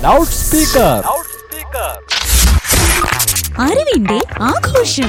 loud speaker അറിവിന്റെ ആഘോഷം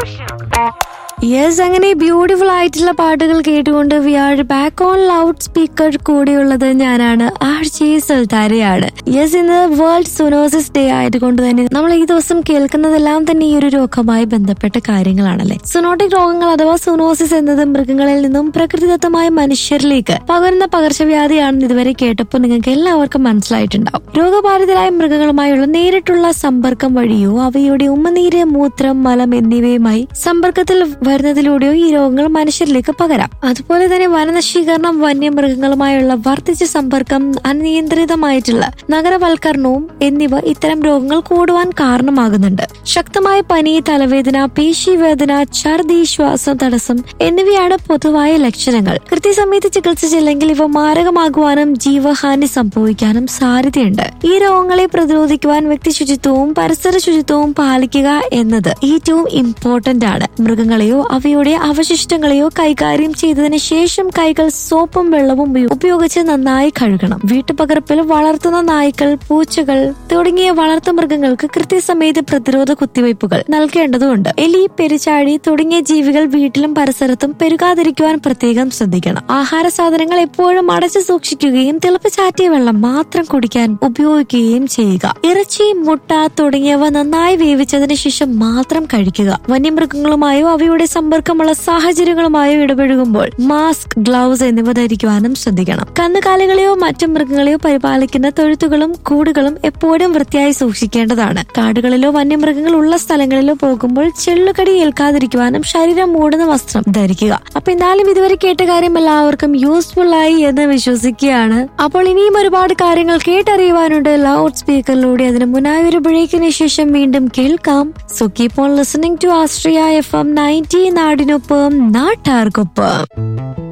yes അങ്ങനെ ബ്യൂട്ടിഫുൾ ആയിട്ടുള്ള പാട്ടുകൾ കേട്ടുകൊണ്ട് we are back on loud speaker കൂടെയുള്ളത് ഞാനാണ് ആർ ജെ സുൽത്താരയാണ് യെസ് ഇന്ന് വേൾഡ് സുനോസിസ് ഡേ ആയതുകൊണ്ട് തന്നെ നമ്മൾ ഈ ദിവസം കേൾക്കുന്നതെല്ലാം തന്നെ ഈ ഒരു രോഗവുമായി ബന്ധപ്പെട്ട കാര്യങ്ങളാണല്ലേ സുനോട്ടിക് രോഗങ്ങൾ അഥവാ സുനോസിസ് എന്നത് മൃഗങ്ങളിൽ നിന്നും പ്രകൃതിദത്തമായ മനുഷ്യരിലേക്ക് പകരുന്ന പകർച്ചവ്യാധിയാണെന്ന് ഇതുവരെ കേട്ടപ്പോൾ നിങ്ങൾക്ക് എല്ലാവർക്കും മനസ്സിലായിട്ടുണ്ടാവും രോഗബാധിതരായ മൃഗങ്ങളുമായുള്ള നേരിട്ടുള്ള സമ്പർക്കം വഴിയോ അവയുടെ ഉമ്മനീര് മൂത്രം മലം എന്നിവയുമായി സമ്പർക്കത്തിൽ വരുന്നതിലൂടെയോ ഈ രോഗങ്ങൾ മനുഷ്യരിലേക്ക് പകരാം അതുപോലെ തന്നെ വനനശീകരണം വന്യമൃഗങ്ങളുമായുള്ള വർദ്ധിച്ച സമ്പർക്കം അനിയന്ത്രിതമായിട്ടുള്ള നഗരവൽക്കരണവും എന്നിവ ഇത്തരം രോഗങ്ങൾ കൂടുവാൻ കാരണമാകുന്നുണ്ട് ശക്തമായ പനി തലവേദന പേശിവേദന ഛർദി ശ്വാസം തടസ്സം എന്നിവയാണ് പൊതുവായ ലക്ഷണങ്ങൾ കൃത്യസമയത്ത് ചികിത്സിച്ചില്ലെങ്കിൽ ഇവ മാരകമാകുവാനും ജീവഹാനി സംഭവിക്കാനും സാധ്യതയുണ്ട് ഈ രോഗങ്ങളെ പ്രതിരോധിക്കുവാൻ വ്യക്തി ശുചിത്വവും പരിസര ശുചിത്വവും പാലിക്കുക എന്നത് ഏറ്റവും ഇമ്പോർട്ടന്റ് ആണ് മൃഗങ്ങളെയോ അവയുടെ അവശിഷ്ടങ്ങളെയോ കൈകാര്യം ചെയ്തതിന് ശേഷം കൈകൾ സോപ്പും വെള്ളവും ഉപയോ- ഉപയോഗിച്ച് നന്നായി കഴുകണം വീട്ടുപകർപ്പിൽ വളർത്തുന്ന നായ്ക്കൾ പൂച്ചകൾ തുടങ്ങിയ വളർത്തു മൃഗങ്ങൾക്ക് കൃത്യസമയത്ത് പ്രതിരോധ കുത്തിവയ്പ്പുകൾ നൽകേണ്ടതുണ്ട് എലി പെരുച്ചാഴി തുടങ്ങിയ ജീവികൾ വീട്ടിലും പരിസരത്തും പെരുകാതിരിക്കുവാൻ പ്രത്യേകം ശ്രദ്ധിക്കണം ആഹാര സാധനങ്ങൾ എപ്പോഴും അടച്ചു സൂക്ഷിക്കുകയും തിളപ്പിച്ചാറ്റിയ വെള്ളം മാത്രം കുടിക്കാൻ ഉപയോഗിക്കുകയും ചെയ്യുക ഇറച്ചി മുട്ട തുടങ്ങിയവ നന്നായി വേവിച്ചതിന് ശേഷം മാത്രം കഴിക്കുക വന്യമൃഗങ്ങളുമായോ അവയുടെ സമ്പർക്കമുള്ള സാഹചര്യങ്ങളുമായോ ഇടപഴകുമ്പോൾ മാസ്ക് ഗ്ലൗസ് എന്നിവ ധരിക്കുവാനും ശ്രദ്ധിക്കണം കന്നുകാലികളെയോ മറ്റു മൃഗങ്ങളെയോ പരിപാലിക്കുന്ന തൊഴുത്തുകളും കൂടുകളും എപ്പോഴും വൃത്തിയായി സൂക്ഷിക്കേണ്ടതാണ് കാടുകളിലോ വന്യമൃഗങ്ങൾ ഉള്ള സ്ഥലങ്ങളിലോ പോകുമ്പോൾ ചെള്ളുകടി ഏൽക്കാതിരിക്കുവാനും ശരീരം മൂടുന്ന വസ്ത്രം ധരിക്കുക അപ്പൊ എന്നാലും ഇതുവരെ കേട്ട കാര്യം എല്ലാവർക്കും യൂസ്ഫുൾ ആയി എന്ന് വിശ്വസിക്കുകയാണ് അപ്പോൾ ഇനിയും ഒരുപാട് കാര്യങ്ങൾ കേട്ടറിയുവാനുണ്ട് ലൗഡ് സ്പീക്കറിലൂടെ അതിന് മുന്നായി ഒരു ബ്രേക്കിന് ശേഷം വീണ്ടും കേൾക്കാം so keep on listening to ആസ്ട്രിയ എഫ് എം നയൻറ്റി നാടിനൊപ്പം നാട്ടാർക്കൊപ്പം